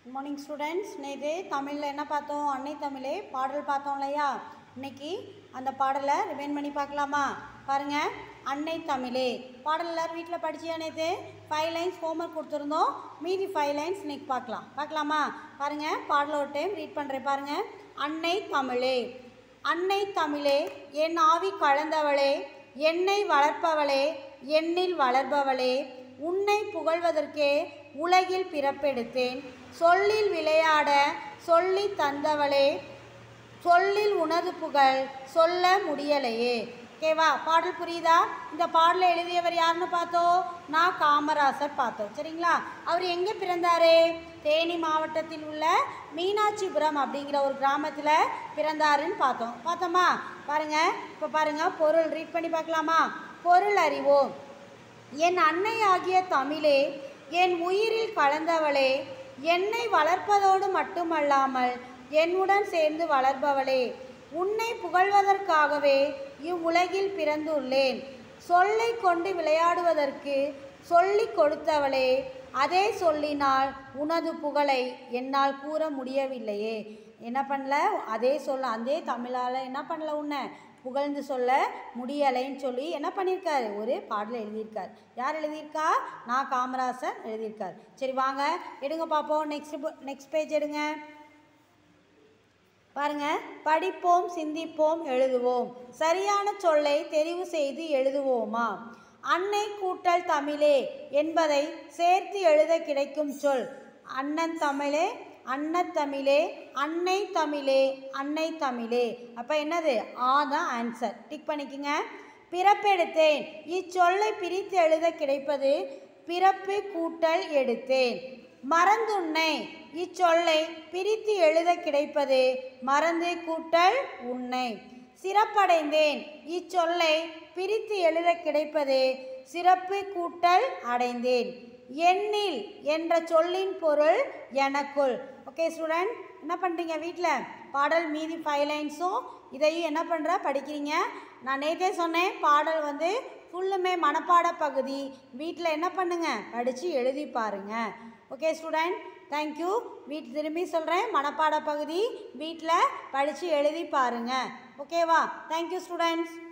good morning students நேற்று தமிழில் என்ன பார்த்தோம் அன்னை தமிழே பாடல் பார்த்தோம் இல்லையா இன்னைக்கு அந்த பாடலை ரிமைண்ட் பண்ணி பார்க்கலாமா பாருங்க அன்னை தமிழே பாடல் எல்லாரும் வீட்டில் படிச்சியா நேற்று ஃபைவ் லைன்ஸ் ஹோம்ஒர்க் கொடுத்துருந்தோம் மீதி ஃபைவ் லைன்ஸ் இன்னைக்கு பார்க்கலாம் பார்க்கலாமா பாருங்க பாடலை ஒரு டைம் ரீட் பண்ணுறேன் பாருங்க அன்னை தமிழே அன்னை தமிழே என் ஆவி கலந்தவளே என்னை வளர்ப்பவளே என்னில் வளர்பவளே உன்னை புகழ்வதற்கே உலகில் பிறப்பெடுத்தேன் சொல்லில் விளையாட சொல்லி தந்தவளே சொல்லில் உனது புகழ் சொல்ல முடியலையே ஓகேவா பாடல் புரியுதா இந்த பாடலை எழுதியவர் யாருன்னு பார்த்தோம் நான் காமராசர் பார்த்தோம் சரிங்களா அவர் எங்கே பிறந்தாரு தேனி மாவட்டத்தில் உள்ள மீனாட்சிபுரம் அப்படிங்கிற ஒரு கிராமத்தில் பிறந்தாருன்னு பார்த்தோம் பார்த்தோமா பாருங்க இப்போ பாருங்க பொருள் ரீட் பண்ணி பார்க்கலாமா பொருள் அறிவோம் என் அன்னை ஆகிய தமிழே என் உயிரில் கலந்தவளே என்னை வளர்ப்பதோடு மட்டுமல்லாமல் என்னுடன் சேர்ந்து வளர்பவளே உன்னை புகழ்வதற்காகவே இவ்வுலகில் பிறந்துள்ளேன் சொல்லை கொண்டு விளையாடுவதற்கு சொல்லிக் கொடுத்தவளே அதே சொல்லினால் உனது புகழை என்னால் கூற முடியவில்லையே என்ன பண்ணல அதே சொல்ல அதே தமிழால் என்ன பண்ணல உன்னை புகழ்ந்து சொல்ல முடியலைன்னு சொல்லி என்ன பண்ணியிருக்காரு ஒரு பாடல் எழுதியிருக்கார் யார் எழுதியிருக்கா நான் காமராசர் எழுதியிருக்கார் சரி வாங்க எடுங்க பார்ப்போம் நெக்ஸ்ட் நெக்ஸ்ட் பேஜ் எடுங்க பாருங்க படிப்போம் சிந்திப்போம் எழுதுவோம் சரியான சொல்லை தெரிவு செய்து எழுதுவோமா அன்னை கூட்டல் தமிழே என்பதை சேர்த்து எழுத கிடைக்கும் சொல் அண்ணன் தமிழே அன்னத்தமிழே அன்னை தமிழே அன்னை தமிழே அப்போ என்னது ஆ தான் ஆன்சர் டிக் பண்ணிக்கோங்க பிறப்பெடுத்தேன் இச்சொல்லை பிரித்து எழுத கிடைப்பது பிறப்பு கூட்டல் எடுத்தேன் மறந்துன்னை இச்சொல்லை பிரித்து எழுத கிடைப்பது மறந்து கூட்டல் உன்னை சிறப்படைந்தேன் இச்சொல்லை பிரித்து எழுத கிடைப்பது சிறப்பு கூட்டல் அடைந்தேன் எண்ணில் என்ற சொல்லின் பொருள் எனக்குள் ஓகே ஸ்டூடெண்ட் என்ன பண்ணுறீங்க வீட்டில் பாடல் மீதி ஃபைவ் லைன்ஸும் இதையும் என்ன பண்ணுற படிக்கிறீங்க நான் நேற்றே சொன்னேன் பாடல் வந்து ஃபுல்லுமே மனப்பாட பகுதி வீட்டில் என்ன பண்ணுங்க படித்து எழுதி பாருங்க ஓகே ஸ்டூடெண்ட் தேங்க்யூ வீட் திரும்பி சொல்கிறேன் மனப்பாட பகுதி வீட்டில் படித்து எழுதி பாருங்க ஓகேவா தேங்க்யூ ஸ்டூடெண்ட்ஸ்